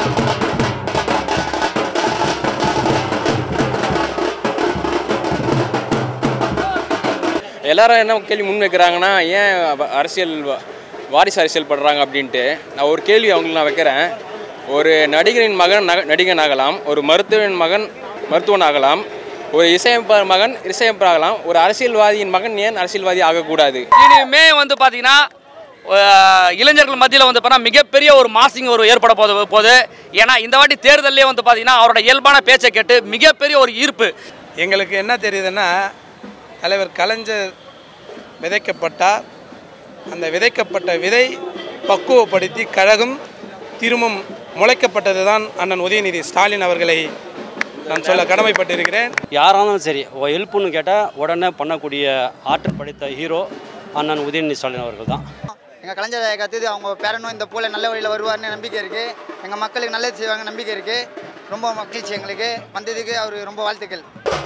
எல்லாரும் என்ன கேள்வி முன் வைக்கிறாங்கன்னா ஏன் வ- அரசியல் வ- வாரிசு அரசியல் படுறாங்க அப்படின்ட்டு நான் ஒரு கேள்வி அவங்களுக்கு நான் வைக்கிறேன் ஒரு நடிகரின் மகன் நக நடிகன் ஆகலாம் ஒரு மருத்துவரின் மகன் மருத்துவன் ஆகலாம் ஒரு இசையமைப்பாளர் மகன் இசையமைப்பாளர் ஆகலாம் ஒரு அரசியல்வாதியின் மகன் ஏன் அரசியல்வாதி ஆகக்கூடாது இனிமே வந்து பார்த்தீங்கன்னா அஹ், இளைஞர்கள் மத்தியில் வந்து பார்த்தா மிகப்பெரிய ஒரு மாசிங் ஒரு ஏற்பட போது போகுது ஏன்னா இந்த வாட்டி தேர்தலே வந்து பார்த்தீங்கன்னா அவரோட இயல்பான பேச்சை கேட்டு மிகப்பெரிய ஒரு ஈர்ப்பு எங்களுக்கு என்ன தெரியுதுன்னா தலைவர் கலைஞர் விதைக்கப்பட்டார் அந்த விதைக்கப்பட்ட விதை பக்குவப்படுத்தி கழகம் திரும்பும் முளைக்கப்பட்டது தான் அண்ணன் உதயநிதி ஸ்டாலின் அவர்களை நான் சொல்ல கடமைப்பட்டிருக்கிறேன் யாராலும் சரி ஹெல்ப்புன்னு கேட்டால் உடனே பண்ணக்கூடிய ஆற்றல் படைத்த ஹீரோ அண்ணன் உதயநிதி ஸ்டாலின் அவர்கள் தான் எங்கள் கலைஞரை கற்றுது அவங்க பேரனும் இந்த போல நல்ல வழியில் வருவார்னு நம்பிக்கை இருக்குது எங்கள் மக்களுக்கு நல்லது செய்வாங்க நம்பிக்கை இருக்குது ரொம்ப மகிழ்ச்சி எங்களுக்கு வந்ததுக்கு அவர் ரொம்ப வாழ்த்துக்கள்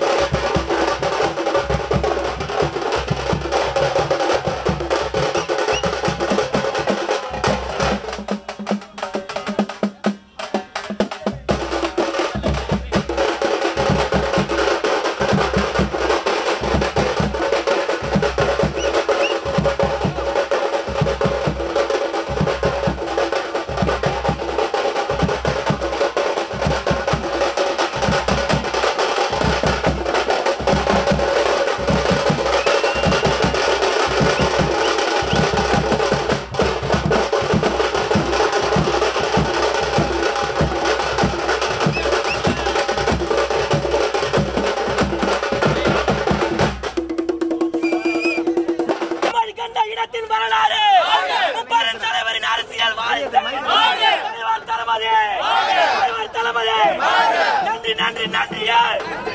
கண்ட இடத்தின் வரலாறு முப்பெரும் தலைவரின் அரசியல் வாழ்த்து தலைவர் தளபதி தலைவர் தளபதி நன்றி நன்றி நன்றி